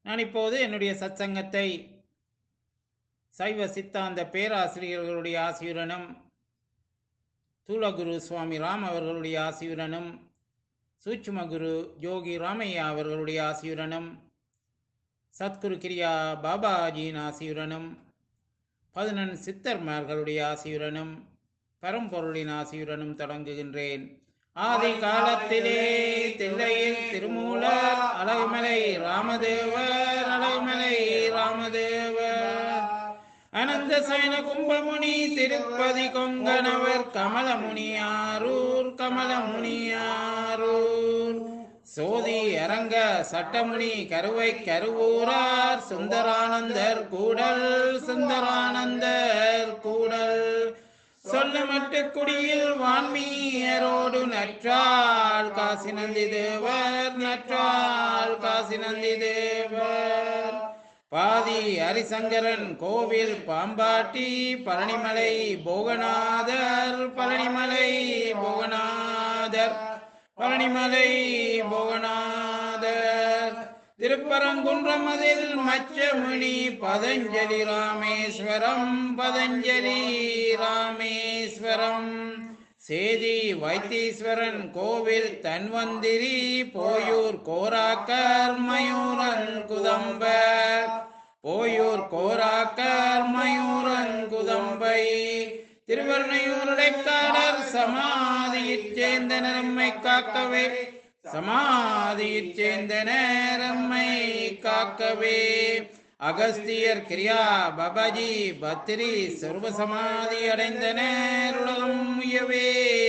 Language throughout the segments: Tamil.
நான் இப்போது என்னுடைய சத்சங்கத்தை சைவ சித்தாந்த பேராசிரியர்களுடைய ஆசியுடனும் தூலகுரு சுவாமி ராம் அவர்களுடைய ஆசியுடனும் சூட்சுமகுரு யோகி ராமையா அவர்களுடைய ஆசியுடனும் சத்குரு கிரியா பாபாஜியின் ஆசியுடனும் பதினெண் சித்தர்மார்களுடைய ஆசியுடனும் பரம்பொருளின் ஆசியுடனும் தொடங்குகின்றேன் ஆதி காலத்திலே தில்லையில் திருமூலர் அழகுமலை ராமதேவர் அழகுமலை ராமதேவர் அனந்த சயன கும்பமுனி திருப்பதி கொங்கணவர் கமலமுனியாரூர் கமலமுனியாரூர் சோதி அரங்க சட்டமுனி கருவை கருவூரார் சுந்தரானந்தர் கூடல் சுந்தரானந்தர் கூடல் சொல்லமட்டு குடியில் வான்மீயரோடு நற்றாள் காசி நந்தி தேவர் நற்றாள் காசி நந்தி தேவர் பாதி ஹரிசங்கரன் கோவில் பாம்பாட்டி பழனிமலை போகநாதர் பழனிமலை போகநாதர் பழனிமலை போகநாதர் திருப்பரங்குன்றம் அதில் மச்சமுனி பதஞ்சலி ராமேஸ்வரம் பதஞ்சலி ராமேஸ்வரம் சேதி வைத்தீஸ்வரன் கோவில் தன்வந்திரி போயூர் கோராக்கர் மயூரன் குதம்பர் போயூர் கோராக்கர் மயூரன் குதம்பை திருவர்ணையூருடைக்காரர் சமாதியிற் சேர்ந்த நரம்மை காக்கவே சமாதியிற் சேர்ந்த நேரம்மை காக்கவே அகஸ்தியர் கிரியா பபாஜி பத்திரி சர்வ சமாதி அடைந்த நேருலகம் உயவே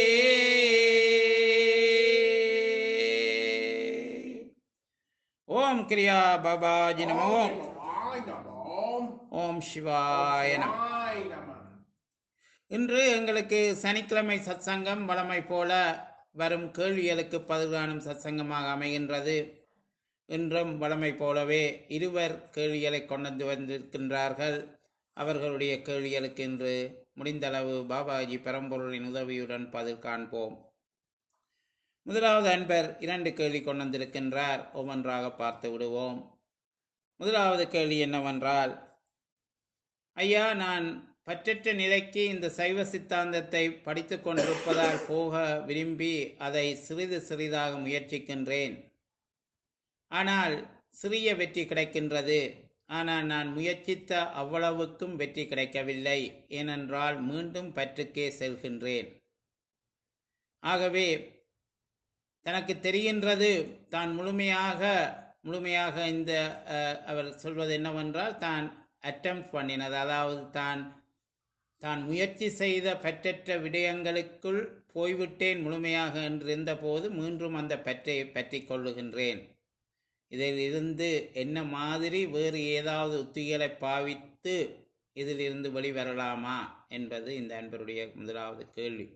ஓம் கிரியா பாபாஜி நம ஓம் சிவாய நமோ. ஓம் சிவாய நம சிவாய நம. இன்று எங்களுக்கு சனிக்கிழமை சத்சங்கம் வழமை போல வரும் கேள்விகளுக்கு பதில்காணும் சத்சங்கமாக அமைகின்றது இன்றும் வழமை போலவே இருவர் கேள்விகளை கொண்டு வந்திருக்கின்றார்கள் அவர்களுடைய கேள்விகளுக்கு இன்று முடிந்தளவு பாபாஜி பரம்பொருளின் உதவியுடன் பதில் காண்போம் முதலாவது அன்பர் இரண்டு கேள்வி கொண்டு வந்திருக்கின்றார் ஒவ்வொன்றாக பார்த்து விடுவோம் முதலாவது கேள்வி என்னவென்றால் ஐயா நான் பற்றற்ற நிலைக்கு இந்த சைவ சித்தாந்தத்தை படித்து கொண்டிருப்பதால் போக விரும்பி அதை சிறிது சிறிதாக முயற்சிக்கின்றேன் ஆனால் சிறிய வெற்றி கிடைக்கின்றது ஆனால் நான் முயற்சித்த அவ்வளவுக்கும் வெற்றி கிடைக்கவில்லை ஏனென்றால் மீண்டும் பற்றுக்கே செல்கின்றேன் ஆகவே தனக்கு தெரிகின்றது தான் முழுமையாக முழுமையாக இந்த அஹ், அவர் சொல்வது என்னவென்றால் தான் அட்டம் பண்ணினது அதாவது தான் தான் முயற்சி செய்த பற்றற்ற விடயங்களுக்குள் போய்விட்டேன் முழுமையாக என்று இருந்தபோது மீண்டும் அந்த பற்றை பற்றி கொள்ளுகின்றேன் இதில் இருந்து என்ன மாதிரி வேறு ஏதாவது உத்திகளை பாவித்து இதிலிருந்து வெளிவரலாமா என்பது இந்த அன்பருடைய முதலாவது கேள்வி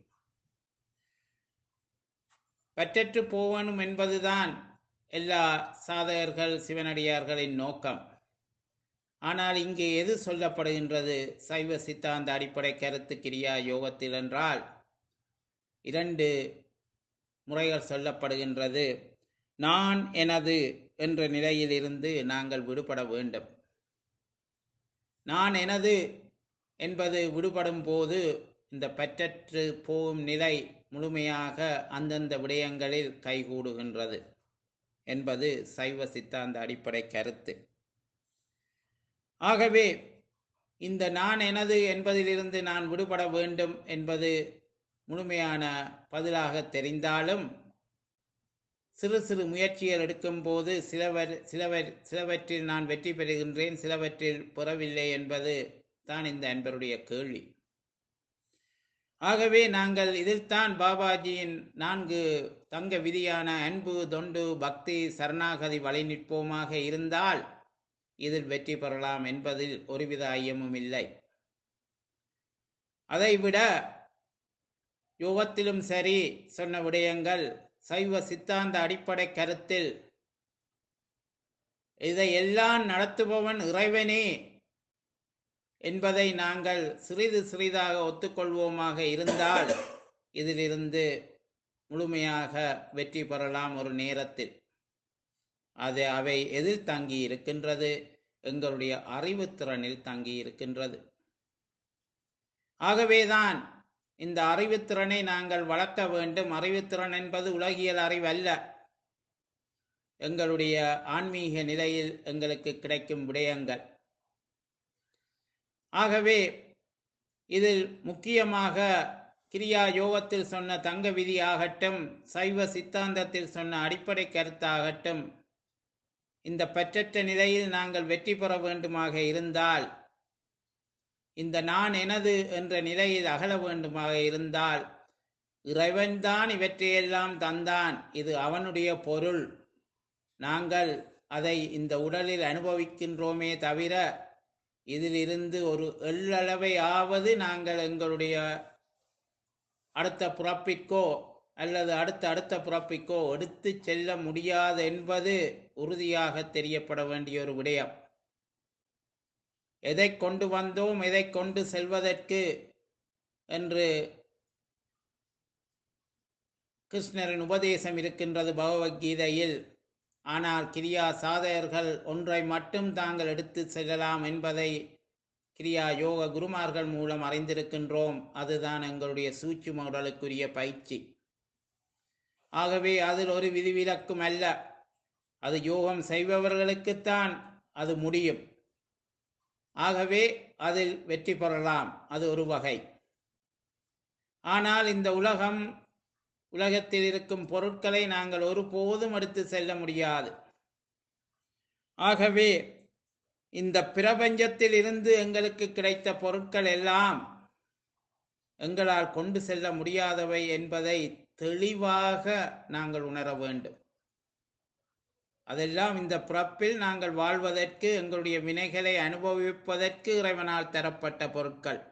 பற்றற்று போவனும் என்பதுதான் எல்லா சாதகர்கள் சிவனடியார்களின் நோக்கம் ஆனால் இங்கே எது சொல்லப்படுகின்றது சைவ சித்தாந்த அடிப்படை கருத்து கிரியா யோகத்தில் என்றால் இரண்டு முறைகள் சொல்லப்படுகின்றது நான் எனது என்ற நிலையிலிருந்து நாங்கள் விடுபட வேண்டும் நான் எனது என்பது விடுபடும் போது இந்த பற்றற்று போகும் நிலை முழுமையாக அந்தந்த விடயங்களில் கைகூடுகின்றது என்பது சைவ சித்தாந்த அடிப்படை கருத்து ஆகவே இந்த நான் எனது என்பதிலிருந்து நான் விடுபட வேண்டும் என்பது முழுமையான பதிலாக தெரிந்தாலும் சிறு சிறு முயற்சிகள் எடுக்கும்போது சிலவர் சிலவர் சிலவற்றில் நான் வெற்றி பெறுகின்றேன் சிலவற்றில் பெறவில்லை என்பது தான் இந்த அன்பருடைய கேள்வி ஆகவே நாங்கள் இதில்தான் பாபாஜியின் நான்கு தங்க விதியான அன்பு தொண்டு பக்தி சரணாகதி வழி நிற்போமாக இருந்தால் இதில் வெற்றி பெறலாம் என்பதில் ஒருவித ஐயமும் இல்லை அதைவிட யோகத்திலும் சரி சொன்ன விடயங்கள் சைவ சித்தாந்த அடிப்படை கருத்தில் இதையெல்லாம் நடத்துபவன் இறைவனே என்பதை நாங்கள் சிறிது சிறிதாக ஒத்துக்கொள்வோமாக இருந்தால் இதிலிருந்து முழுமையாக வெற்றி பெறலாம் ஒரு நேரத்தில் அது அவை எதில் தங்கி இருக்கின்றது எங்களுடைய அறிவுத்திறனில் தங்கி இருக்கின்றது ஆகவேதான் இந்த அறிவுத்திறனை நாங்கள் வளர்க்க வேண்டும் அறிவுத்திறன் என்பது உலகியல் அறிவு அல்ல எங்களுடைய ஆன்மீக நிலையில் எங்களுக்கு கிடைக்கும் விடயங்கள் ஆகவே இதில் முக்கியமாக கிரியா யோகத்தில் சொன்ன தங்க விதி ஆகட்டும் சைவ சித்தாந்தத்தில் சொன்ன அடிப்படை கருத்தாகட்டும் இந்த பற்றற்ற நிலையில் நாங்கள் வெற்றி பெற வேண்டுமாக இருந்தால் இந்த நான் எனது என்ற நிலையில் அகல வேண்டுமாக இருந்தால் இறைவன்தான் இவற்றையெல்லாம் தந்தான் இது அவனுடைய பொருள் நாங்கள் அதை இந்த உடலில் அனுபவிக்கின்றோமே தவிர இதிலிருந்து ஒரு எள்ளளவை ஆவது நாங்கள் எங்களுடைய அடுத்த பிறப்பிற்கோ அல்லது அடுத்த அடுத்த பிறப்பிற்கோ எடுத்து செல்ல முடியாது என்பது உறுதியாக தெரியப்பட வேண்டிய ஒரு விடயம் எதை கொண்டு வந்தோம் எதை கொண்டு செல்வதற்கு என்று கிருஷ்ணரின் உபதேசம் இருக்கின்றது பகவத்கீதையில் ஆனால் கிரியா சாதகர்கள் ஒன்றை மட்டும் தாங்கள் எடுத்து செல்லலாம் என்பதை கிரியா யோக குருமார்கள் மூலம் அறிந்திருக்கின்றோம் அதுதான் எங்களுடைய சூட்சும உடலுக்குரிய பயிற்சி ஆகவே அதில் ஒரு விதிவிலக்கும் அல்ல அது யோகம் செய்பவர்களுக்குத்தான் அது முடியும் ஆகவே அதில் வெற்றி பெறலாம் அது ஒரு வகை ஆனால் இந்த உலகம் உலகத்தில் இருக்கும் பொருட்களை நாங்கள் ஒருபோதும் எடுத்து செல்ல முடியாது ஆகவே இந்த பிரபஞ்சத்தில் இருந்து எங்களுக்கு கிடைத்த பொருட்கள் எல்லாம் எங்களால் கொண்டு செல்ல முடியாதவை என்பதை தெளிவாக நாங்கள் உணர வேண்டும் அதெல்லாம் இந்த பிறப்பில் நாங்கள் வாழ்வதற்கு எங்களுடைய வினைகளை அனுபவிப்பதற்கு இறைவனால் தரப்பட்ட பொருட்கள்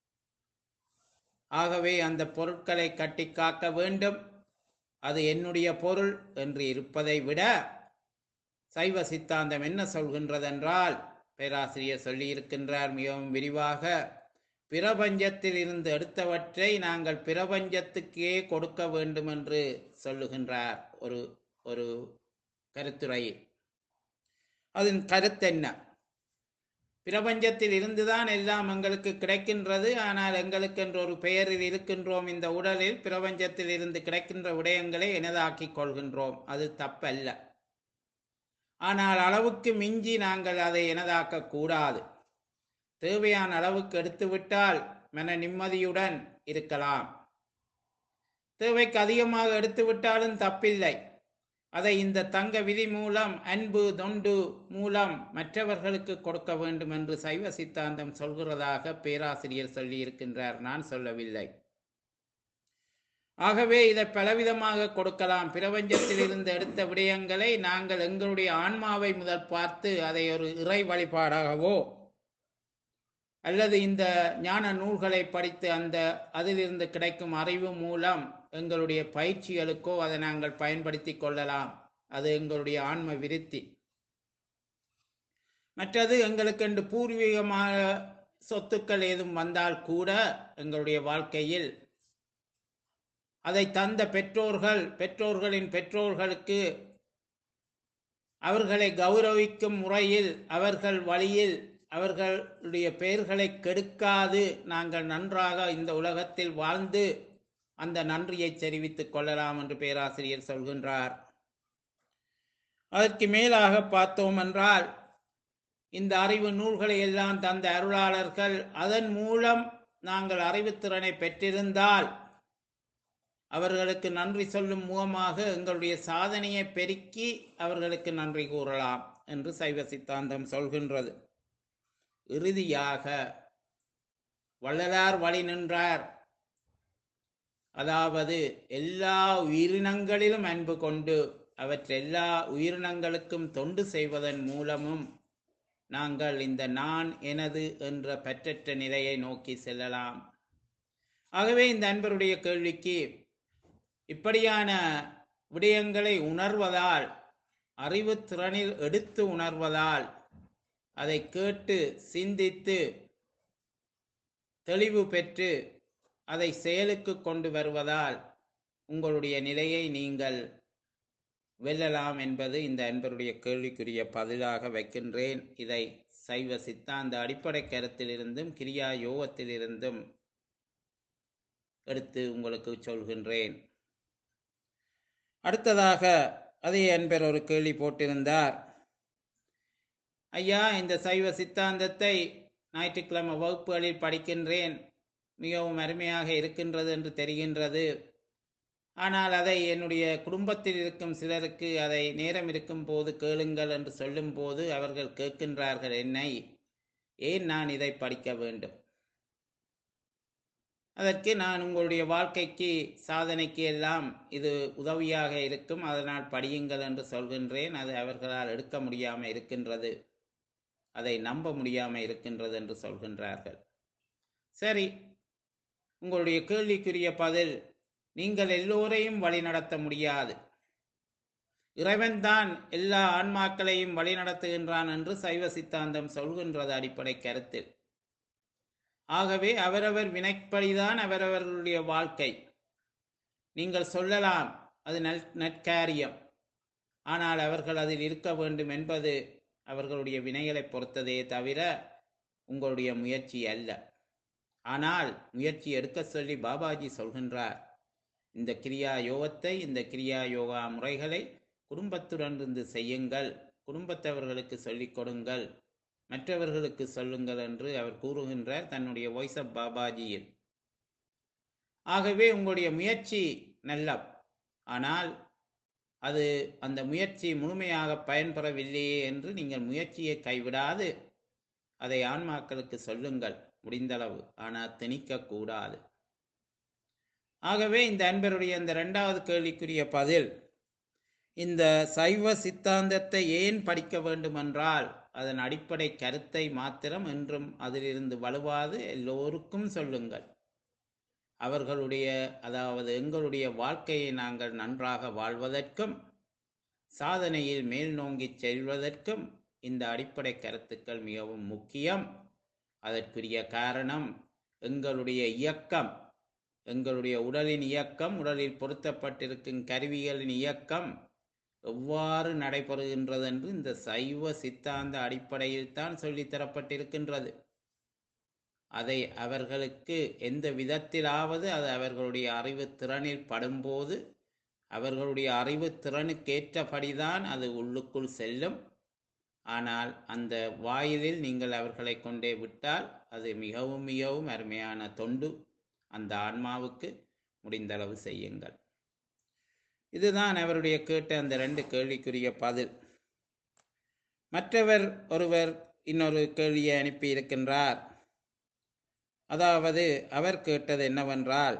ஆகவே அந்த பொருட்களை கட்டி காக்க வேண்டும் அது என்னுடைய பொருள் என்று இருப்பதை விட சைவ சித்தாந்தம் என்ன சொல்கின்றதென்றால் பேராசிரியர் சொல்லியிருக்கின்றார் மிகவும் விரிவாக பிரபஞ்சத்தில் இருந்து எடுத்தவற்றை நாங்கள் பிரபஞ்சத்துக்கே கொடுக்க வேண்டும் என்று சொல்லுகின்றார் ஒரு ஒரு கருத்துரையில் அதன் கருத்தென்ன பிரபஞ்சத்தில் இருந்துதான் எல்லாம் எங்களுக்கு கிடைக்கின்றது ஆனால் எங்களுக்கு என்ற ஒரு பெயரில் இருக்கின்றோம் இந்த உடலில் பிரபஞ்சத்தில் இருந்து கிடைக்கின்ற விடயங்களை எனதாக்கிக் கொள்கின்றோம் அது தப்பல்ல ஆனால் அளவுக்கு மிஞ்சி நாங்கள் அதை எனதாக்க கூடாது தேவையான அளவுக்கு எடுத்துவிட்டால் மன நிம்மதியுடன் இருக்கலாம் தேவைக்கு அதிகமாக எடுத்துவிட்டாலும் தப்பில்லை அதை இந்த தங்க விதி மூலம் அன்பு தொண்டு மூலம் மற்றவர்களுக்கு கொடுக்க வேண்டும் என்று சைவ சித்தாந்தம் சொல்கிறதாக பேராசிரியர் சொல்லியிருக்கின்றார் நான் சொல்லவில்லை ஆகவே இதை பலவிதமாக கொடுக்கலாம் பிரபஞ்சத்தில் இருந்து எடுத்த விடயங்களை நாங்கள் எங்களுடைய ஆன்மாவை முதல் பார்த்து அதை ஒரு இறை வழிபாடாகவோ அல்லது இந்த ஞான நூல்களை படித்து அந்த அதிலிருந்து கிடைக்கும் அறிவு மூலம் எங்களுடைய பயிற்சிகளுக்கோ அதை நாங்கள் பயன்படுத்தி கொள்ளலாம் அது எங்களுடைய ஆன்ம விருத்தி மற்றது எங்களுக்கென்று பூர்வீகமாக சொத்துக்கள் ஏதும் வந்தால் கூட எங்களுடைய வாழ்க்கையில் அதை தந்த பெற்றோர்கள் பெற்றோர்களின் பெற்றோர்களுக்கு அவர்களை கௌரவிக்கும் முறையில் அவர்கள் வழியில் அவர்களுடைய பெயர்களை கெடுக்காது நாங்கள் நன்றாக இந்த உலகத்தில் வாழ்ந்து அந்த நன்றியை தெரிவித்துக் கொள்ளலாம் என்று பேராசிரியர் சொல்கின்றார் அதற்கு மேலாக பார்த்தோம் என்றால் இந்த அறிவு நூல்களை எல்லாம் தந்த அருளாளர்கள் அதன் மூலம் நாங்கள் அறிவுத்திறனை பெற்றிருந்தால் அவர்களுக்கு நன்றி சொல்லும் முகமாக எங்களுடைய சாதனையை பெருக்கி அவர்களுக்கு நன்றி கூறலாம் என்று சைவ சித்தாந்தம் சொல்கின்றது இறுதியாக வள்ளலார் வழி நின்றார் அதாவது எல்லா உயிரினங்களிலும் அன்பு கொண்டு அவற்றெல்லா உயிரினங்களுக்கும் தொண்டு செய்வதன் மூலமும் நாங்கள் இந்த நான் எனது என்ற பற்றற்ற நிலையை நோக்கி செல்லலாம் ஆகவே இந்த அன்பருடைய கேள்விக்கு இப்படியான விடயங்களை உணர்வதால் அறிவு திறனில் எடுத்து உணர்வதால் அதை கேட்டு சிந்தித்து தெளிவு பெற்று அதை செயலுக்கு கொண்டு வருவதால் உங்களுடைய நிலையை நீங்கள் வெல்லலாம் என்பது இந்த அன்பருடைய கேள்விக்குரிய பதிலாக வைக்கின்றேன் இதை சைவ சித்தாந்த அடிப்படை கருத்திலிருந்தும் கிரியா யோகத்திலிருந்தும் எடுத்து உங்களுக்கு சொல்கின்றேன் அடுத்ததாக அதே அன்பர் ஒரு கேள்வி போட்டிருந்தார் ஐயா இந்த சைவ சித்தாந்தத்தை ஞாயிற்றுக்கிழமை வகுப்புகளில் படிக்கின்றேன் மிகவும் அருமையாக இருக்கின்றது என்று தெரிகின்றது ஆனால் அதை என்னுடைய குடும்பத்தில் இருக்கும் சிலருக்கு அதை நேரம் இருக்கும் போது கேளுங்கள் என்று சொல்லும் போது அவர்கள் கேட்கின்றார்கள் என்னை ஏன் நான் இதை படிக்க வேண்டும் அதற்கு நான் உங்களுடைய வாழ்க்கைக்கு சாதனைக்கு எல்லாம் இது உதவியாக இருக்கும் அதனால் படியுங்கள் என்று சொல்கின்றேன் அது அவர்களால் எடுக்க முடியாமல் இருக்கின்றது அதை நம்ப முடியாமல் இருக்கின்றது என்று சொல்கின்றார்கள் சரி உங்களுடைய கேள்விக்குரிய பதில் நீங்கள் எல்லோரையும் வழிநடத்த முடியாது இறைவன்தான் எல்லா ஆன்மாக்களையும் வழிநடத்துகின்றான் என்று சைவ சித்தாந்தம் சொல்கின்றது அடிப்படை கருத்தில் ஆகவே அவரவர் வினைப்படிதான் அவரவர்களுடைய வாழ்க்கை நீங்கள் சொல்லலாம் அது நல் நற்காரியம் ஆனால் அவர்கள் அதில் இருக்க வேண்டும் என்பது அவர்களுடைய வினைகளை பொறுத்ததே தவிர உங்களுடைய முயற்சி அல்ல ஆனால் முயற்சி எடுக்க சொல்லி பாபாஜி சொல்கின்றார் இந்த கிரியா யோகத்தை இந்த கிரியா யோகா முறைகளை குடும்பத்துடன் இருந்து செய்யுங்கள் குடும்பத்தவர்களுக்கு சொல்லிக் கொடுங்கள் மற்றவர்களுக்கு சொல்லுங்கள் என்று அவர் கூறுகின்றார் தன்னுடைய வாய்ஸ் ஆஃப் பாபாஜியில் ஆகவே உங்களுடைய முயற்சி நல்ல ஆனால் அது அந்த முயற்சி முழுமையாக பயன்பெறவில்லையே என்று நீங்கள் முயற்சியை கைவிடாது அதை ஆன்மாக்களுக்கு சொல்லுங்கள் முடிந்தளவு ஆனால் திணிக்க கூடாது ஆகவே இந்த அன்பருடைய இந்த இரண்டாவது கேள்விக்குரிய பதில் இந்த சைவ சித்தாந்தத்தை ஏன் படிக்க வேண்டுமென்றால் அதன் அடிப்படை கருத்தை மாத்திரம் என்றும் அதிலிருந்து வலுவாது எல்லோருக்கும் சொல்லுங்கள் அவர்களுடைய அதாவது எங்களுடைய வாழ்க்கையை நாங்கள் நன்றாக வாழ்வதற்கும் சாதனையில் மேல் நோங்கி செல்வதற்கும் இந்த அடிப்படை கருத்துக்கள் மிகவும் முக்கியம் அதற்குரிய காரணம் எங்களுடைய இயக்கம் எங்களுடைய உடலின் இயக்கம் உடலில் பொருத்தப்பட்டிருக்கும் கருவிகளின் இயக்கம் எவ்வாறு நடைபெறுகின்றது என்று இந்த சைவ சித்தாந்த அடிப்படையில் தான் சொல்லித்தரப்பட்டிருக்கின்றது அதை அவர்களுக்கு எந்த விதத்திலாவது அது அவர்களுடைய அறிவு திறனில் படும்போது அவர்களுடைய அறிவு திறனுக்கேற்றபடிதான் அது உள்ளுக்குள் செல்லும் ஆனால் அந்த வாயிலில் நீங்கள் அவர்களை கொண்டே விட்டால் அது மிகவும் மிகவும் அருமையான தொண்டு அந்த ஆன்மாவுக்கு முடிந்தளவு செய்யுங்கள் இதுதான் அவருடைய கேட்ட அந்த ரெண்டு கேள்விக்குரிய பதில் மற்றவர் ஒருவர் இன்னொரு கேள்வியை அனுப்பி இருக்கின்றார் அதாவது அவர் கேட்டது என்னவென்றால்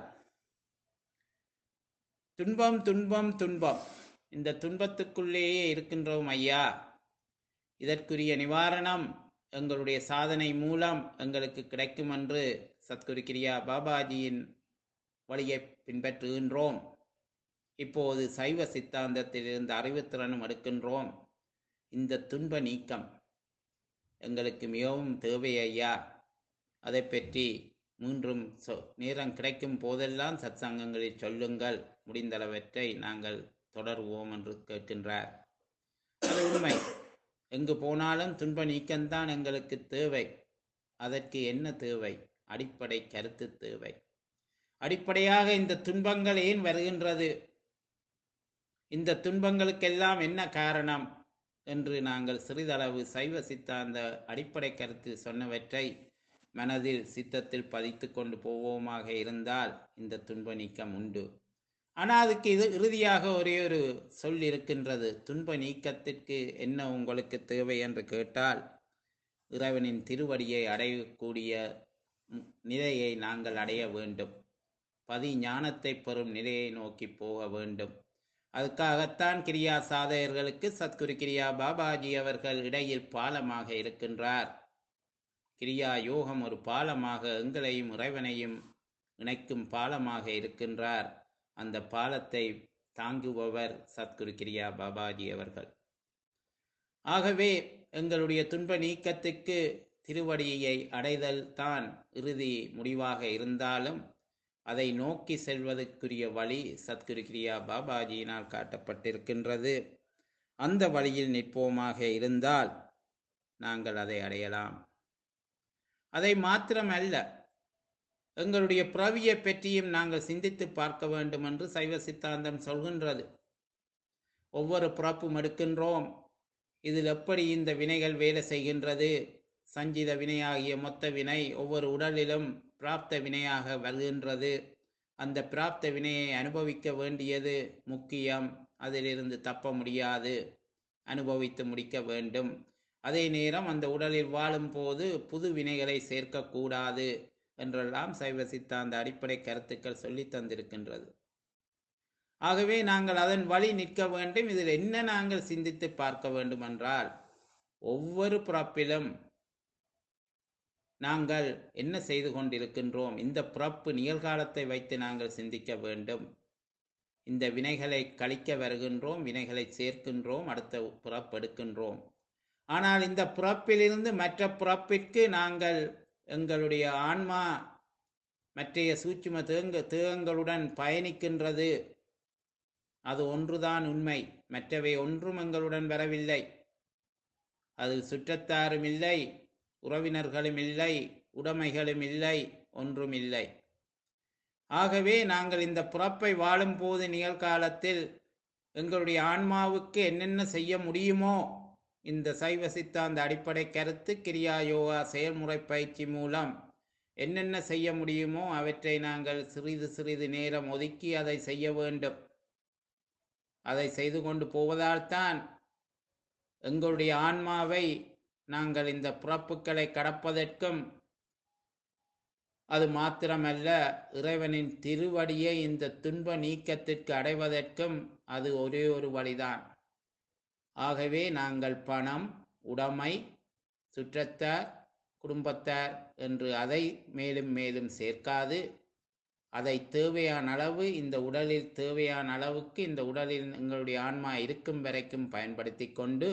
துன்பம் துன்பம் துன்பம் இந்த துன்பத்துக்குள்ளேயே இருக்கின்றோம் ஐயா இதற்குரிய நிவாரணம் எங்களுடைய சாதனை மூலம் எங்களுக்கு கிடைக்கும் என்று சத்குரு கிரியா பாபாஜியின் வழியை பின்பற்றுகின்றோம் இப்போது சைவ சித்தாந்தத்தில் இருந்து அறிவுத்திறனும் எடுக்கின்றோம் இந்த துன்ப நீக்கம் எங்களுக்கு மிகவும் தேவை ஐயா அதை பற்றி மீண்டும் சொ நேரம் கிடைக்கும் போதெல்லாம் சத்சங்கங்களில் சொல்லுங்கள் முடிந்தளவற்றை நாங்கள் தொடருவோம் என்று கேட்கின்றார் அது உண்மை எங்கு போனாலும் துன்ப நீக்கம்தான் எங்களுக்கு தேவை அதற்கு என்ன தேவை அடிப்படை கருத்து தேவை அடிப்படையாக இந்த துன்பங்கள் ஏன் வருகின்றது இந்த துன்பங்களுக்கெல்லாம் என்ன காரணம் என்று நாங்கள் சிறிதளவு சைவ சித்தாந்த அடிப்படை கருத்து சொன்னவற்றை மனதில் சித்தத்தில் பதித்து கொண்டு போவோமாக இருந்தால் இந்த துன்ப நீக்கம் உண்டு ஆனால் அதுக்கு இது இறுதியாக ஒரே ஒரு சொல் இருக்கின்றது துன்ப நீக்கத்திற்கு என்ன உங்களுக்கு தேவை என்று கேட்டால் இறைவனின் திருவடியை அடையக்கூடிய நிலையை நாங்கள் அடைய வேண்டும் பதி ஞானத்தை பெறும் நிலையை நோக்கி போக வேண்டும் அதுக்காகத்தான் கிரியா சாதகர்களுக்கு சத்குரு கிரியா பாபாஜி அவர்கள் இடையில் பாலமாக இருக்கின்றார் கிரியா யோகம் ஒரு பாலமாக எங்களையும் இறைவனையும் இணைக்கும் பாலமாக இருக்கின்றார் அந்த பாலத்தை தாங்குபவர் சத்குரு கிரியா பாபாஜி அவர்கள் ஆகவே எங்களுடைய துன்ப நீக்கத்துக்கு திருவடியை அடைதல் தான் இறுதி முடிவாக இருந்தாலும் அதை நோக்கி செல்வதற்குரிய வழி சத்குரு கிரியா பாபாஜியினால் காட்டப்பட்டிருக்கின்றது அந்த வழியில் நிற்போமாக இருந்தால் நாங்கள் அதை அடையலாம் அதை மாத்திரமல்ல எங்களுடைய பிறவியை பற்றியும் நாங்கள் சிந்தித்து பார்க்க வேண்டும் என்று சைவ சித்தாந்தம் சொல்கின்றது ஒவ்வொரு பிறப்பும் எடுக்கின்றோம் இதில் எப்படி இந்த வினைகள் வேலை செய்கின்றது சஞ்சித வினையாகிய மொத்த வினை ஒவ்வொரு உடலிலும் பிராப்த வினையாக வருகின்றது அந்த பிராப்த வினையை அனுபவிக்க வேண்டியது முக்கியம் அதிலிருந்து தப்ப முடியாது அனுபவித்து முடிக்க வேண்டும் அதே நேரம் அந்த உடலில் வாழும் போது புது வினைகளை சேர்க்கக்கூடாது என்றெல்லாம் சைவ சித்தாந்த அடிப்படை கருத்துக்கள் சொல்லி தந்திருக்கின்றது ஆகவே நாங்கள் அதன் வழி நிற்க வேண்டும் இதில் என்ன நாங்கள் சிந்தித்து பார்க்க வேண்டும் என்றால் ஒவ்வொரு பிறப்பிலும் நாங்கள் என்ன செய்து கொண்டிருக்கின்றோம் இந்த பிறப்பு நிகழ்காலத்தை வைத்து நாங்கள் சிந்திக்க வேண்டும் இந்த வினைகளை கழிக்க வருகின்றோம் வினைகளை சேர்க்கின்றோம் அடுத்த பிறப்பெடுக்கின்றோம் ஆனால் இந்த பிறப்பிலிருந்து மற்ற பிறப்பிற்கு நாங்கள் எங்களுடைய ஆன்மா மற்றைய சூட்சும தேங்க தேகங்களுடன் பயணிக்கின்றது அது ஒன்றுதான் உண்மை மற்றவை ஒன்றும் எங்களுடன் வரவில்லை அது சுற்றத்தாரும் இல்லை உறவினர்களும் இல்லை உடைமைகளும் இல்லை ஒன்றும் இல்லை ஆகவே நாங்கள் இந்த பிறப்பை வாழும் போது நிகழ்காலத்தில் எங்களுடைய ஆன்மாவுக்கு என்னென்ன செய்ய முடியுமோ இந்த சைவ சித்தாந்த அடிப்படை கருத்து கிரியா யோகா செயல்முறை பயிற்சி மூலம் என்னென்ன செய்ய முடியுமோ அவற்றை நாங்கள் சிறிது சிறிது நேரம் ஒதுக்கி அதை செய்ய வேண்டும் அதை செய்து கொண்டு போவதால் தான் எங்களுடைய ஆன்மாவை நாங்கள் இந்த பிறப்புகளை கடப்பதற்கும் அது மாத்திரமல்ல இறைவனின் திருவடியை இந்த துன்ப நீக்கத்திற்கு அடைவதற்கும் அது ஒரே ஒரு வழிதான் ஆகவே நாங்கள் பணம் உடைமை சுற்றத்தார் குடும்பத்தார் என்று அதை மேலும் மேலும் சேர்க்காது அதை தேவையான அளவு இந்த உடலில் தேவையான அளவுக்கு இந்த உடலில் எங்களுடைய ஆன்மா இருக்கும் வரைக்கும் பயன்படுத்தி கொண்டு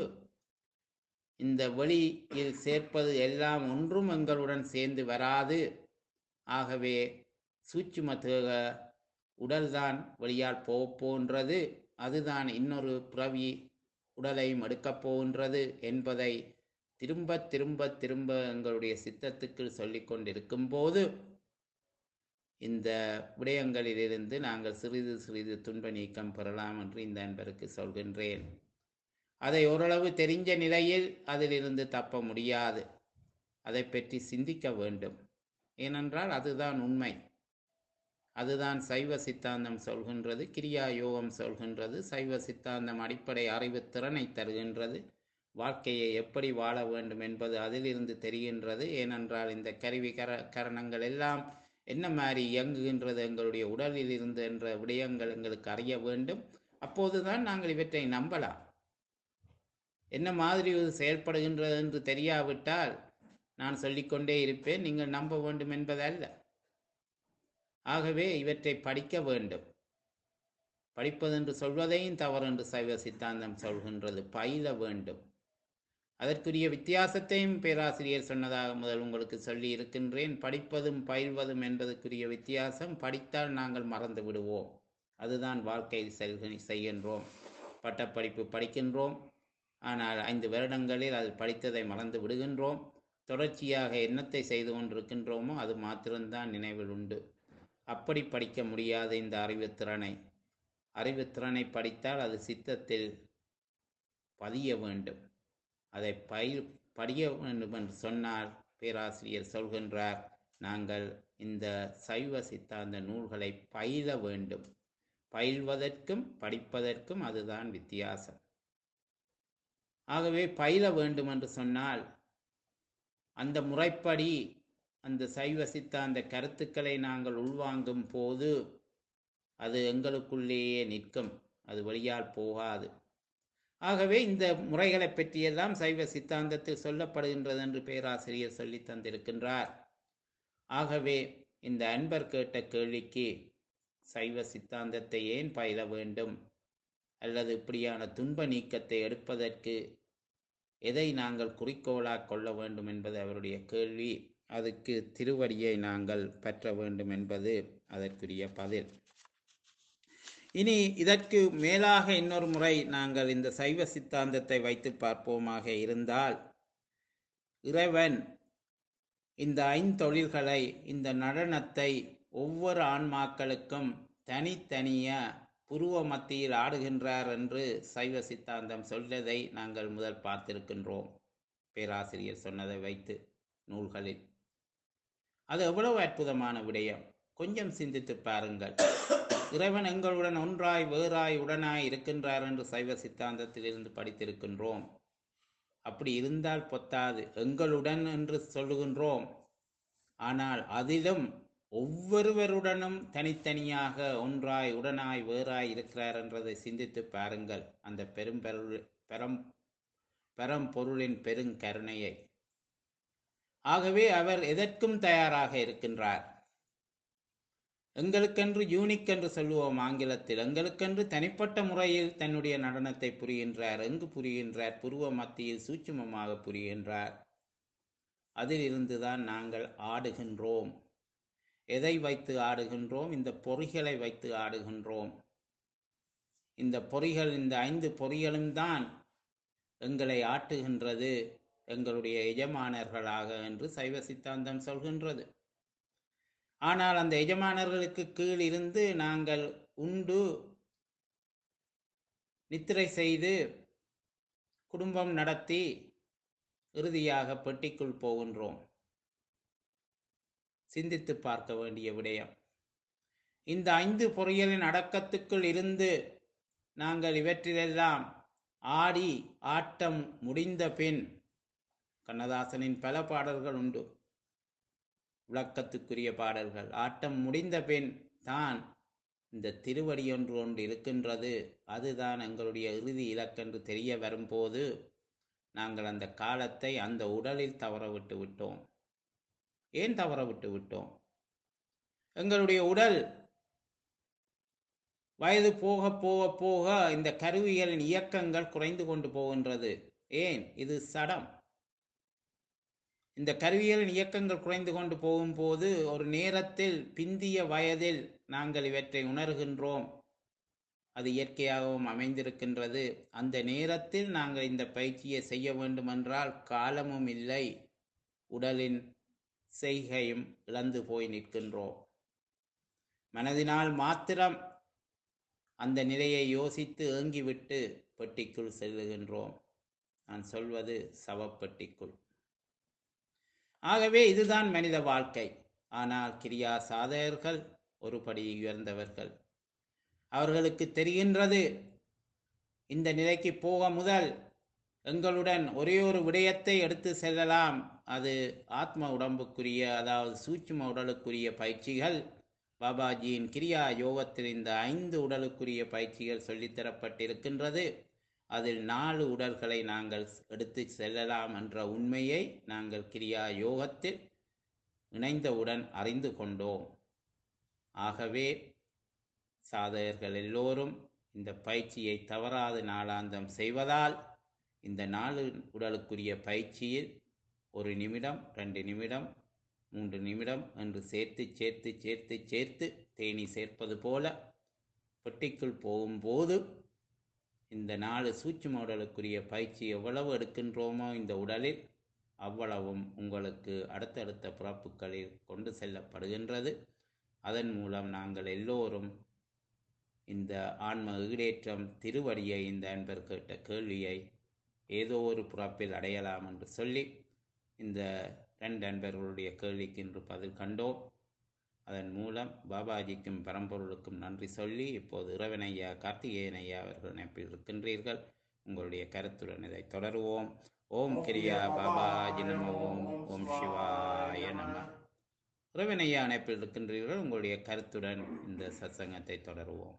இந்த வெளியில் சேர்ப்பது எல்லாம் ஒன்றும் எங்களுடன் சேர்ந்து வராது ஆகவே சூட்சும தேக உடல்தான் வெளியால் போகப் போகின்றது அதுதான் இன்னொரு பிறவி உடலையும் எடுக்கப் போகின்றது என்பதை திரும்ப திரும்ப திரும்ப எங்களுடைய சித்தத்துக்கு சொல்லிக் கொண்டிருக்கும் போது இந்த விடயங்களிலிருந்து நாங்கள் சிறிது சிறிது துன்ப நீக்கம் பெறலாம் என்று இந்த அன்பருக்கு சொல்கின்றேன் அதை ஓரளவு தெரிஞ்ச நிலையில் அதிலிருந்து தப்ப முடியாது அதை பற்றி சிந்திக்க வேண்டும் ஏனென்றால் அதுதான் உண்மை அதுதான் சைவ சித்தாந்தம் சொல்கின்றது கிரியா யோகம் சொல்கின்றது சைவ சித்தாந்தம் அடிப்படை அறிவு திறனை தருகின்றது வாழ்க்கையை எப்படி வாழ வேண்டும் என்பது அதிலிருந்து தெரிகின்றது ஏனென்றால் இந்த கருவி கர கரணங்கள் எல்லாம் என்ன மாதிரி இயங்குகின்றது எங்களுடைய உடலில் இருந்து என்ற விடயங்கள் எங்களுக்கு அறிய வேண்டும் அப்போதுதான் நாங்கள் இவற்றை நம்பலாம் என்ன மாதிரி இது செயல்படுகின்றது என்று தெரியாவிட்டால் நான் சொல்லிக்கொண்டே இருப்பேன் நீங்கள் நம்ப வேண்டும் என்பதல்ல ஆகவே இவற்றை படிக்க வேண்டும் படிப்பதென்று சொல்வதையும் தவறு என்று சைவ சித்தாந்தம் சொல்கின்றது பயில வேண்டும் அதற்குரிய வித்தியாசத்தையும் பேராசிரியர் சொன்னதாக முதல் உங்களுக்கு சொல்லி இருக்கின்றேன் படிப்பதும் பயில்வதும் என்பதற்குரிய வித்தியாசம் படித்தால் நாங்கள் மறந்து விடுவோம் அதுதான் வாழ்க்கையில் செல்க செய்கின்றோம் பட்டப்படிப்பு படிக்கின்றோம் ஆனால் ஐந்து வருடங்களில் அது படித்ததை மறந்து விடுகின்றோம் தொடர்ச்சியாக என்னத்தை செய்து கொண்டிருக்கின்றோமோ அது மாத்திரம்தான் நினைவில் உண்டு அப்படி படிக்க முடியாத இந்த அறிவுத்திறனை அறிவுத்திறனை படித்தால் அது சித்தத்தில் பதிய வேண்டும் அதை பயில் படிய வேண்டும் என்று சொன்னால் பேராசிரியர் சொல்கின்றார் நாங்கள் இந்த சைவ சித்தாந்த நூல்களை பயில வேண்டும் பயில்வதற்கும் படிப்பதற்கும் அதுதான் வித்தியாசம் ஆகவே பயில வேண்டும் என்று சொன்னால் அந்த முறைப்படி அந்த சைவ சித்தாந்த கருத்துக்களை நாங்கள் உள்வாங்கும் போது அது எங்களுக்குள்ளேயே நிற்கும் அது வழியால் போகாது ஆகவே இந்த முறைகளை பற்றியெல்லாம் சைவ சித்தாந்தத்தில் சொல்லப்படுகின்றது என்று பேராசிரியர் சொல்லி தந்திருக்கின்றார் ஆகவே இந்த அன்பர் கேட்ட கேள்விக்கு சைவ சித்தாந்தத்தை ஏன் பயில வேண்டும் அல்லது இப்படியான துன்ப நீக்கத்தை எடுப்பதற்கு எதை நாங்கள் குறிக்கோளாக கொள்ள வேண்டும் என்பது அவருடைய கேள்வி அதுக்கு திருவடியை நாங்கள் பற்ற வேண்டும் என்பது அதற்குரிய பதில் இனி இதற்கு மேலாக இன்னொரு முறை நாங்கள் இந்த சைவ சித்தாந்தத்தை வைத்து பார்ப்போமாக இருந்தால் இறைவன் இந்த ஐந்தொழில்களை இந்த நடனத்தை ஒவ்வொரு ஆன்மாக்களுக்கும் தனித்தனிய புருவ மத்தியில் ஆடுகின்றார் என்று சைவ சித்தாந்தம் சொல்வதை நாங்கள் முதல் பார்த்திருக்கின்றோம் பேராசிரியர் சொன்னதை வைத்து நூல்களில் அது எவ்வளவு அற்புதமான விடயம் கொஞ்சம் சிந்தித்து பாருங்கள் இறைவன் எங்களுடன் ஒன்றாய் வேறாய் உடனாய் இருக்கின்றார் என்று சைவ சித்தாந்தத்தில் இருந்து படித்திருக்கின்றோம் அப்படி இருந்தால் பொத்தாது எங்களுடன் என்று சொல்லுகின்றோம் ஆனால் அதிலும் ஒவ்வொருவருடனும் தனித்தனியாக ஒன்றாய் உடனாய் வேறாய் இருக்கிறார் என்றதை சிந்தித்து பாருங்கள் அந்த பெரும்பொருள் பெரும் பரம்பொருளின் பெருங்கருணையை ஆகவே அவர் எதற்கும் தயாராக இருக்கின்றார் எங்களுக்கென்று யூனிக் என்று சொல்லுவோம் ஆங்கிலத்தில் எங்களுக்கென்று தனிப்பட்ட முறையில் தன்னுடைய நடனத்தை புரிகின்றார் எங்கு புரிகின்றார் புருவ மத்தியில் சூட்சுமமாக புரிகின்றார் அதில் இருந்துதான் நாங்கள் ஆடுகின்றோம் எதை வைத்து ஆடுகின்றோம் இந்த பொறிகளை வைத்து ஆடுகின்றோம் இந்த பொறிகள் இந்த ஐந்து பொறிகளும் தான் எங்களை ஆட்டுகின்றது எங்களுடைய எஜமானர்களாக என்று சைவ சித்தாந்தம் சொல்கின்றது ஆனால் அந்த எஜமானர்களுக்கு கீழ் இருந்து நாங்கள் உண்டு நித்திரை செய்து குடும்பம் நடத்தி இறுதியாக பெட்டிக்குள் போகின்றோம் சிந்தித்து பார்க்க வேண்டிய விடயம் இந்த ஐந்து பொறிகளின் அடக்கத்துக்குள் இருந்து நாங்கள் இவற்றிலெல்லாம் ஆடி ஆட்டம் முடிந்த பின் கண்ணதாசனின் பல பாடல்கள் உண்டு விளக்கத்துக்குரிய பாடல்கள் ஆட்டம் முடிந்த பின் தான் இந்த திருவடி ஒன்று ஒன்று இருக்கின்றது அதுதான் எங்களுடைய இறுதி இலக்கென்று தெரிய வரும்போது நாங்கள் அந்த காலத்தை அந்த உடலில் தவற விட்டு விட்டோம் ஏன் தவற விட்டு விட்டோம் எங்களுடைய உடல் வயது போக போக போக இந்த கருவிகளின் இயக்கங்கள் குறைந்து கொண்டு போகின்றது ஏன் இது சடம் இந்த கருவிகளின் இயக்கங்கள் குறைந்து கொண்டு போகும்போது ஒரு நேரத்தில் பிந்திய வயதில் நாங்கள் இவற்றை உணர்கின்றோம் அது இயற்கையாகவும் அமைந்திருக்கின்றது அந்த நேரத்தில் நாங்கள் இந்த பயிற்சியை செய்ய வேண்டுமென்றால் காலமும் இல்லை உடலின் செய்கையும் இழந்து போய் நிற்கின்றோம் மனதினால் மாத்திரம் அந்த நிலையை யோசித்து ஏங்கிவிட்டு பெட்டிக்குள் செல்லுகின்றோம் நான் சொல்வது சவப்பெட்டிக்குள் ஆகவே இதுதான் மனித வாழ்க்கை ஆனால் கிரியா சாதகர்கள் ஒரு படி உயர்ந்தவர்கள் அவர்களுக்கு தெரிகின்றது இந்த நிலைக்கு போக முதல் எங்களுடன் ஒரே ஒரு விடயத்தை எடுத்து செல்லலாம் அது ஆத்ம உடம்புக்குரிய அதாவது சூட்சும உடலுக்குரிய பயிற்சிகள் பாபாஜியின் கிரியா யோகத்தில் இந்த ஐந்து உடலுக்குரிய பயிற்சிகள் சொல்லித்தரப்பட்டிருக்கின்றது அதில் நாலு உடல்களை நாங்கள் எடுத்து செல்லலாம் என்ற உண்மையை நாங்கள் கிரியா யோகத்தில் இணைந்தவுடன் அறிந்து கொண்டோம் ஆகவே சாதகர்கள் எல்லோரும் இந்த பயிற்சியை தவறாது நாளாந்தம் செய்வதால் இந்த நாலு உடலுக்குரிய பயிற்சியில் ஒரு நிமிடம் ரெண்டு நிமிடம் மூன்று நிமிடம் என்று சேர்த்து சேர்த்து சேர்த்து சேர்த்து தேனி சேர்ப்பது போல பெட்டிக்குள் போகும்போது இந்த நாலு சூட்சும உடலுக்குரிய பயிற்சி எவ்வளவு எடுக்கின்றோமோ இந்த உடலில் அவ்வளவும் உங்களுக்கு அடுத்தடுத்த பிறப்புகளில் கொண்டு செல்லப்படுகின்றது அதன் மூலம் நாங்கள் எல்லோரும் இந்த ஆன்ம ஈடேற்றம் திருவடியை இந்த அன்பர் கேட்ட கேள்வியை ஏதோ ஒரு பிறப்பில் அடையலாம் என்று சொல்லி இந்த ரெண்டு அன்பர்களுடைய கேள்விக்கு இன்று பதில் கண்டோம் அதன் மூலம் பாபாஜிக்கும் பரம்பொருளுக்கும் நன்றி சொல்லி இப்போது இறைவனையா கார்த்திகேயன் ஐயா அவர்கள் நினைப்பில் இருக்கின்றீர்கள் உங்களுடைய கருத்துடன் இதை தொடருவோம் ஓம் கிரியா பாபாஜி நம ஓம் ஓம் சிவாய நம இறைவனையா இணைப்பில் இருக்கின்றீர்கள் உங்களுடைய கருத்துடன் இந்த சத்சங்கத்தை தொடருவோம்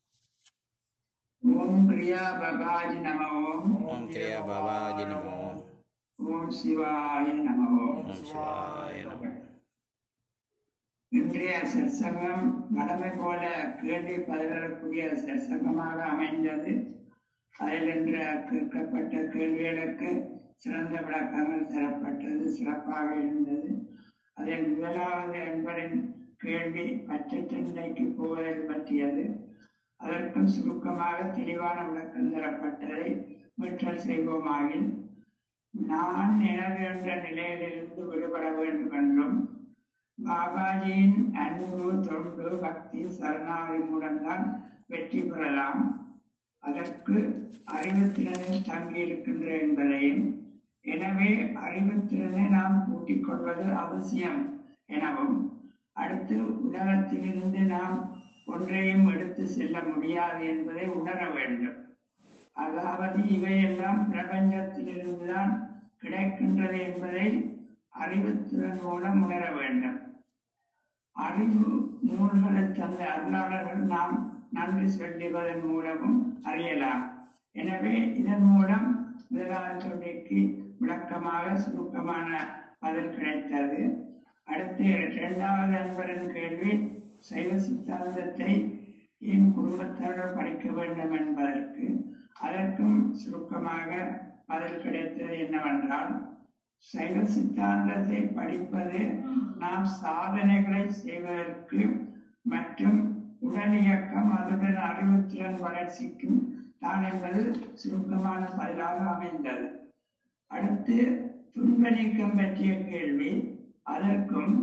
ஓம் கிரியா பபாஜி நம ஓம் ஓம் கிரியா பாபாஜி நம ஓம் ஓம் சிவாய நம ஓம் ஓம் சிவாய நம இன்றைய சற்சங்கம் வடமை போல கேள்வி பதிலக்கூடிய சற்சங்கமாக அமைந்தது அதில் என்ற கேட்கப்பட்ட கேள்விகளுக்கு சிறந்த விளக்கங்கள் தரப்பட்டது சிறப்பாக இருந்தது அதில் முதலாவது என்பரின் கேள்வி பச்சைத்தண்டைக்கு போவதை பற்றியது அதற்கும் சுருக்கமாக தெளிவான விளக்கம் தரப்பட்டதை மீட்டல் செய்வோமாகில் நான் எனது என்ற நிலையிலிருந்து விடுபட வேண்டும் என்றும் பாபாஜியின் அன்பு தொண்டு பக்தி சரணாகி மூலம்தான் வெற்றி பெறலாம் அதற்கு அறிவுத்திறனில் தங்கியிருக்கின்ற என்பதையும் எனவே அறிவுத்திறனை நாம் கூட்டிக் கொள்வது அவசியம் எனவும் அடுத்து உலகத்திலிருந்து நாம் ஒன்றையும் எடுத்து செல்ல முடியாது என்பதை உணர வேண்டும் அதாவது இவையெல்லாம் பிரபஞ்சத்திலிருந்துதான் கிடைக்கின்றது என்பதை அறிவுத்திறன் மூலம் உணர வேண்டும் அறிவு நூல்களை தந்த அருளாளர்கள் நாம் நன்றி சொல்லுவதன் மூலமும் அறியலாம் எனவே இதன் மூலம் முதலாவது கேள்விக்கு விளக்கமாக சுருக்கமான பதில் கிடைத்தது அடுத்து இரண்டாவது அன்பரின் கேள்வி சைவ சித்தாந்தத்தை என் குடும்பத்தாரோடு படிக்க வேண்டும் என்பதற்கு அதற்கும் சுருக்கமாக பதில் கிடைத்தது என்னவென்றால் சைவ சித்தாந்தத்தை படிப்பது நாம் சாதனைகளை செய்வதற்கு மற்றும் உடல் இயக்கம் அதுடன் அறிவுத்திறன் வளர்ச்சிக்கும் தான் என்பது சுருக்கமான பதிலாக அமைந்தது அடுத்து துன்ப நீக்கம் பற்றிய கேள்வி அதற்கும்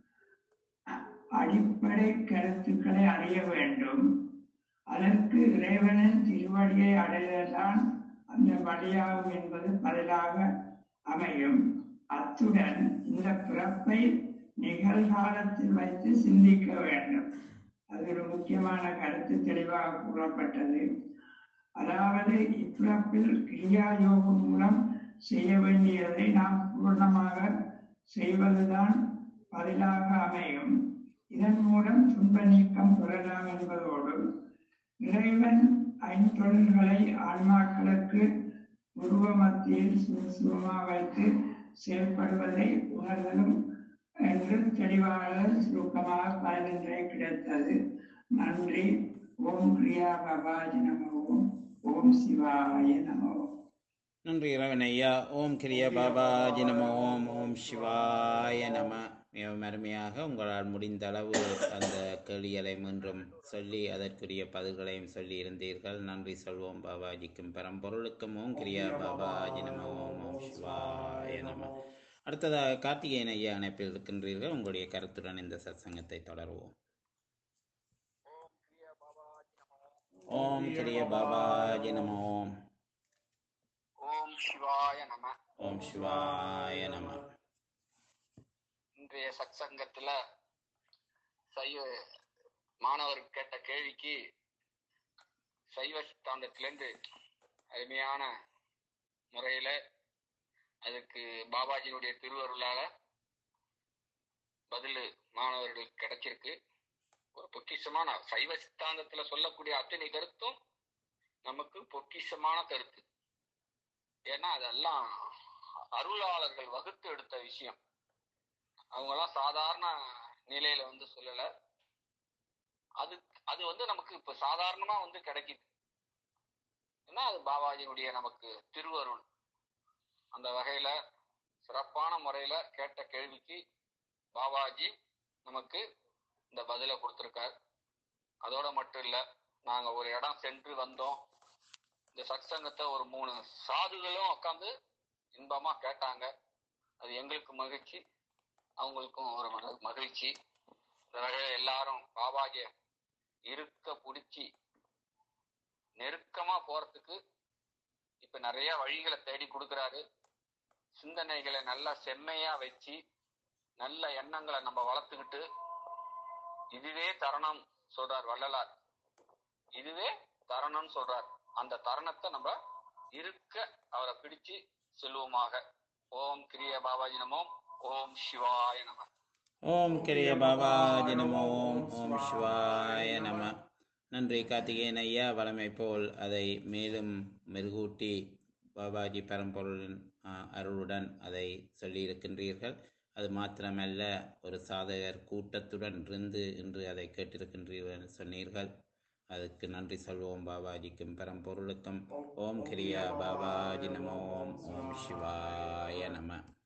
அடிப்படை கருத்துக்களை அறிய வேண்டும் அதற்கு இறைவனின் திருவடியை அடைவதுதான் அந்த வழியாகும் என்பது பதிலாக அமையும் அத்துடன் இந்த பிறப்பை நிகழ்காலத்தில் வைத்து சிந்திக்க வேண்டும் அது ஒரு முக்கியமான கருத்து தெளிவாக கூறப்பட்டது அதாவது இப்பிறப்பில் கிரியா யோகம் மூலம் செய்ய வேண்டியதை நாம் பூர்ணமாக செய்வதுதான் பதிலாக அமையும் இதன் மூலம் துன்ப நீக்கம் பெறலாம் என்பதோடு இறைவன் ஐந்தொழில்களை ஆன்மாக்களுக்கு உருவ மத்தியில் சுறுசுறுமா வைத்து செயல்படுவதை உணர்தலும் என்று தெளிவாக சுருக்கமாக பதினொன்றை கிடைத்தது நன்றி ஓம் கிரியா பபாஜி நமோ ஓம் சிவாய நமோ நன்றி இறைவன் ஐயா ஓம் கிரிய பாபாஜி நம ஓம் ஓம் சிவாய நம மிகவும் அருமையாக உங்களால் முடிந்த அளவு அந்த கேள்விகளை மீண்டும் சொல்லி அதற்குரிய பதில்களையும் சொல்லி இருந்தீர்கள் நன்றி சொல்வோம் பாபாஜிக்கும் பரம்பொருளுக்கும் ஓம் கிரியா பாபாஜி நம ஓம் ஓம் சிவாய நம அடுத்ததாக கார்த்திகேயன் ஐயா அணைப்பில் இருக்கின்றீர்கள் உங்களுடைய கருத்துடன் இந்த சத்சங்கத்தை தொடருவோம் ஓம் கிரிய பாபாஜி நம ஓம் ஓம் சிவாய நம ஓம் சிவாய நம இன்றைய சத்சங்கத்துல சைவ மாணவர் கேட்ட கேள்விக்கு சைவ சித்தாந்தத்திலிருந்து அருமையான முறையில அதுக்கு பாபாஜியினுடைய திருவருளால பதில் மாணவர்களுக்கு கிடைச்சிருக்கு ஒரு பொக்கிஷமான சைவ சித்தாந்தத்துல சொல்லக்கூடிய அத்தனை கருத்தும் நமக்கு பொக்கிஷமான கருத்து ஏன்னா அதெல்லாம் அருளாளர்கள் வகுத்து எடுத்த விஷயம் அவங்கெல்லாம் சாதாரண நிலையில வந்து சொல்லல அது அது வந்து நமக்கு இப்ப சாதாரணமா வந்து கிடைக்குது ஏன்னா அது பாபாஜியுடைய நமக்கு திருவருள் அந்த வகையில சிறப்பான முறையில கேட்ட கேள்விக்கு பாபாஜி நமக்கு இந்த பதிலை கொடுத்திருக்கார் அதோட மட்டும் இல்ல நாங்க ஒரு இடம் சென்று வந்தோம் இந்த சத்சங்கத்தை ஒரு மூணு சாதுகளும் உட்காந்து இன்பமா கேட்டாங்க அது எங்களுக்கு மகிழ்ச்சி அவங்களுக்கும் ஒரு மன- மகிழ்ச்சி இந்த வகையில எல்லாரும் பாபாஜிய இருக்க பிடிச்சி நெருக்கமா போறதுக்கு இப்ப நிறைய வழிகளை தேடி கொடுக்கறாரு சிந்தனைகளை நல்லா செம்மையா வச்சு நல்ல எண்ணங்களை நம்ம வளர்த்துக்கிட்டு இதுவே தருணம் சொல்றார் வள்ளலார் இதுவே தருணம்னு சொல்றார் அந்த தருணத்தை நம்ம இருக்க அவரை பிடிச்சு செல்வோமாக ஓம் கிரிய பாபாஜி நமோம் ஓம் சிவாய நம ஓம் கிரிய பாபாஜி நம ஓம் ஓம் சிவாய நம நன்றி கார்த்திகேயன் ஐயா வளமை போல் அதை மேலும் மெருகூட்டி பாபாஜி பரம்பொருளின் ஆ, அருளுடன் அதை சொல்லியிருக்கின்றீர்கள் அது மாத்திரமல்ல ஒரு சாதகர் கூட்டத்துடன் இருந்து இன்று அதை கேட்டிருக்கின்றீர்கள் என்று சொன்னீர்கள் அதுக்கு நன்றி சொல்வோம் பாபாஜிக்கும் பரம்பொருளுக்கும் ஓம் கிரியா பாபாஜி நம ஓம் ஓம் சிவாய நம